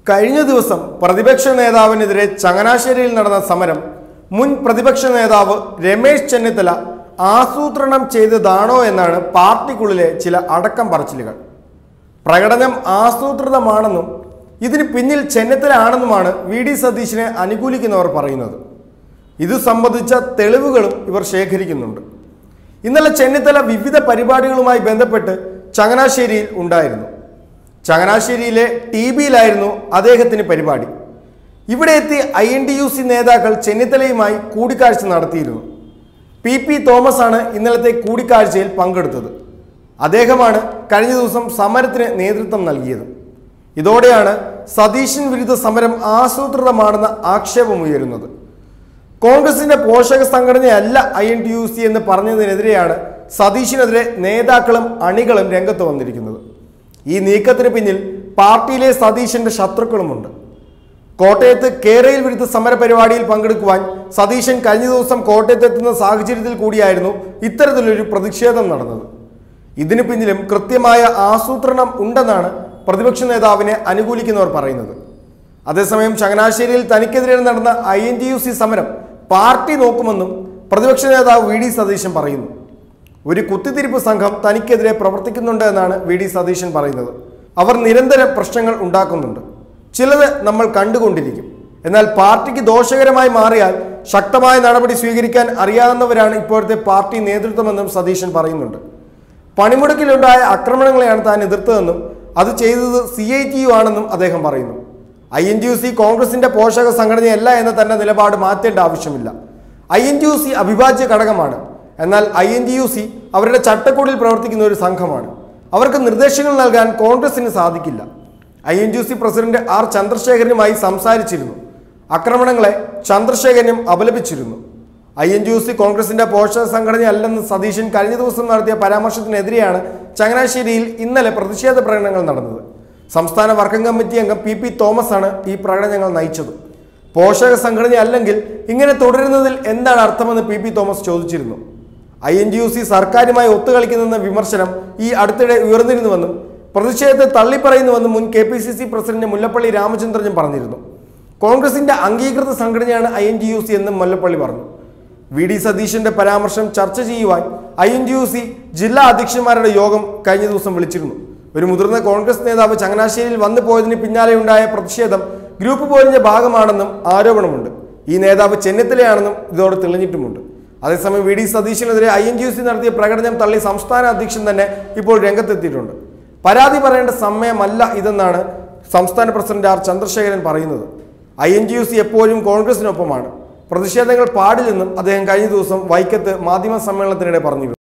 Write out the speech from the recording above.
കഴിഞ്ഞ ദിവസം പ്രതിപക്ഷ നേതാവിനെതിരെ ചങ്ങനാശ്ശേരിയിൽ നടന്ന സമരം മുൻ പ്രതിപക്ഷ നേതാവ് രമേശ് ചെന്നിത്തല ആസൂത്രണം ചെയ്തതാണോ എന്നാണ് പാർട്ടിക്കുള്ളിലെ ചില അടക്കം പറച്ചിലുകൾ പ്രകടനം ആസൂത്രിതമാണെന്നും ഇതിന് പിന്നിൽ ചെന്നിത്തല ആണെന്നുമാണ് വി ഡി സതീശിനെ അനുകൂലിക്കുന്നവർ പറയുന്നത് ഇത് സംബന്ധിച്ച തെളിവുകളും ഇവർ ശേഖരിക്കുന്നുണ്ട് ഇന്നലെ ചെന്നിത്തല വിവിധ പരിപാടികളുമായി ബന്ധപ്പെട്ട് ചങ്ങനാശ്ശേരിയിൽ ഉണ്ടായിരുന്നു ചങ്ങനാശ്ശേരിയിലെ ടി ബിയിലായിരുന്നു അദ്ദേഹത്തിന് പരിപാടി ഇവിടെ എത്തി I N D U C നേതാക്കൾ ചെന്നിത്തലയുമായി കൂടിക്കാഴ്ച നടത്തിയിരുന്നു പി പി തോമസ് ആണ് ഇന്നലത്തെ കൂടിക്കാഴ്ചയിൽ പങ്കെടുത്തത് അദ്ദേഹമാണ് കഴിഞ്ഞ ദിവസം സമരത്തിന് നേതൃത്വം നൽകിയത് ഇതോടെയാണ് സതീശൻ വിരുദ്ധ സമരം ആസൂത്രിതമാണെന്ന ആക്ഷേപമുയരുന്നത് കോൺഗ്രസിന്റെ പോഷക സംഘടനയല്ല I N T U C എന്ന് പറഞ്ഞതിനെതിരെയാണ് സതീഷിനെതിരെ നേതാക്കളും അണികളും രംഗത്ത് വന്നിരിക്കുന്നത് ഈ നീക്കത്തിന് പിന്നിൽ പാർട്ടിയിലെ സതീശന്റെ ശത്രുക്കളുമുണ്ട് കോട്ടയത്ത് കേരയിൽ വിരുദ്ധ സമര പരിപാടിയിൽ പങ്കെടുക്കുവാൻ സതീശൻ കഴിഞ്ഞ ദിവസം കോട്ടയത്ത് എത്തുന്ന സാഹചര്യത്തിൽ കൂടിയായിരുന്നു ഇത്തരത്തിലൊരു പ്രതിഷേധം നടന്നത് ഇതിന് പിന്നിലും കൃത്യമായ ആസൂത്രണം ഉണ്ടെന്നാണ് പ്രതിപക്ഷ നേതാവിനെ അനുകൂലിക്കുന്നവർ പറയുന്നത് അതേസമയം ചങ്ങനാശ്ശേരിയിൽ തനിക്കെതിരെ നടന്ന I N T U C സമരം പാർട്ടി നോക്കുമെന്നും പ്രതിപക്ഷ നേതാവ് വി ഡി സതീശൻ പറയുന്നു ഒരു കുത്തിത്തിരിപ്പ് സംഘം തനിക്കെതിരെ പ്രവർത്തിക്കുന്നുണ്ട് എന്നാണ് വി ഡി സതീശൻ പറയുന്നത് അവർ നിരന്തരം പ്രശ്നങ്ങൾ ഉണ്ടാക്കുന്നുണ്ട് ചിലത് നമ്മൾ കണ്ടുകൊണ്ടിരിക്കും എന്നാൽ പാർട്ടിക്ക് ദോഷകരമായി മാറിയാൽ ശക്തമായ നടപടി സ്വീകരിക്കാൻ അറിയാവുന്നവരാണ് ഇപ്പോഴത്തെ പാർട്ടി നേതൃത്വമെന്നും സതീശൻ പറയുന്നുണ്ട് പണിമുടക്കിലുണ്ടായ ആക്രമണങ്ങളെയാണ് താൻ എതിർത്തതെന്നും അത് ചെയ്തത് സി ഐ ടി യു ആണെന്നും അദ്ദേഹം പറയുന്നു I N T U C കോൺഗ്രസിന്റെ പോഷക സംഘടനയല്ല എന്ന തന്റെ നിലപാട് മാറ്റേണ്ട ആവശ്യമില്ല I N T U C അവിഭാജ്യ ഘടകമാണ് എന്നാൽ I N T U C അവരുടെ ചട്ടക്കൂടിൽ പ്രവർത്തിക്കുന്ന ഒരു സംഘമാണ് അവർക്ക് നിർദ്ദേശങ്ങൾ നൽകാൻ കോൺഗ്രസിന് സാധിക്കില്ല I N T U C president R ചന്ദ്രശേഖരനുമായി സംസാരിച്ചിരുന്നു ആക്രമണങ്ങളെ ചന്ദ്രശേഖരനും അപലപിച്ചിരുന്നു I N T U C കോൺഗ്രസിന്റെ പോഷക സംഘടനയല്ലെന്ന് സതീശൻ കഴിഞ്ഞ ദിവസം നടത്തിയ പരാമർശത്തിനെതിരെയാണ് ചങ്ങനാശ്ശേരിയിൽ ഇന്നലെ പ്രതിഷേധ പ്രകടനങ്ങൾ നടന്നത് സംസ്ഥാന വർക്കിംഗ് കമ്മിറ്റി അംഗം പി പി തോമസ് ആണ് ഈ പ്രകടനങ്ങൾ നയിച്ചത് പോഷക സംഘടന അല്ലെങ്കിൽ ഇങ്ങനെ തുടരുന്നതിൽ എന്താണ് അർത്ഥമെന്ന് പി പി തോമസ് ചോദിച്ചിരുന്നു I N T U C സർക്കാരുമായി ഒത്തുകളിക്കുന്നെന്ന വിമർശനം ഈ അടുത്തിടെ ഉയർന്നിരുന്നുവെന്നും പ്രതിഷേധത്തെ തള്ളിപ്പറയുന്നുവെന്നും മുൻ K P C C president Mullappally രാമചന്ദ്രനും പറഞ്ഞിരുന്നു കോൺഗ്രസിന്റെ അംഗീകൃത സംഘടനയാണ് I N T U C എന്നും മുല്ലപ്പള്ളി പറഞ്ഞു വി ഡി സതീശന്റെ പരാമർശം ചർച്ച ചെയ്യുവാൻ I N T U C ജില്ലാ അധ്യക്ഷന്മാരുടെ യോഗം കഴിഞ്ഞ ദിവസം വിളിച്ചിരുന്നു ഒരു മുതിർന്ന കോൺഗ്രസ് നേതാവ് ചങ്ങനാശ്ശേരിയിൽ വന്നു പോയതിന് പിന്നാലെയുണ്ടായ പ്രതിഷേധം ഗ്രൂപ്പ് പോരിന്റെ ഭാഗമാണെന്നും ആരോപണമുണ്ട് ഈ നേതാവ് ചെന്നിത്തലയാണെന്നും ഇതോടെ തെളിഞ്ഞിട്ടുമുണ്ട് അതേസമയം വി ഡി സതീശനെതിരെ I N T U C നടത്തിയ പ്രകടനം തള്ളി സംസ്ഥാന അധ്യക്ഷൻ തന്നെ ഇപ്പോൾ രംഗത്തെത്തിയിട്ടുണ്ട് പരാതി പറയേണ്ട സമയമല്ല ഇതെന്നാണ് സംസ്ഥാന പ്രസിഡന്റ് ആർ ചന്ദ്രശേഖരൻ പറയുന്നത് I N T U C എപ്പോഴും കോൺഗ്രസിനൊപ്പമാണ് പ്രതിഷേധങ്ങൾ പാടില്ലെന്നും അദ്ദേഹം കഴിഞ്ഞ ദിവസം വൈക്കത്ത് മാധ്യമ സമ്മേളനത്തിനിടെ പറഞ്ഞിരുന്നു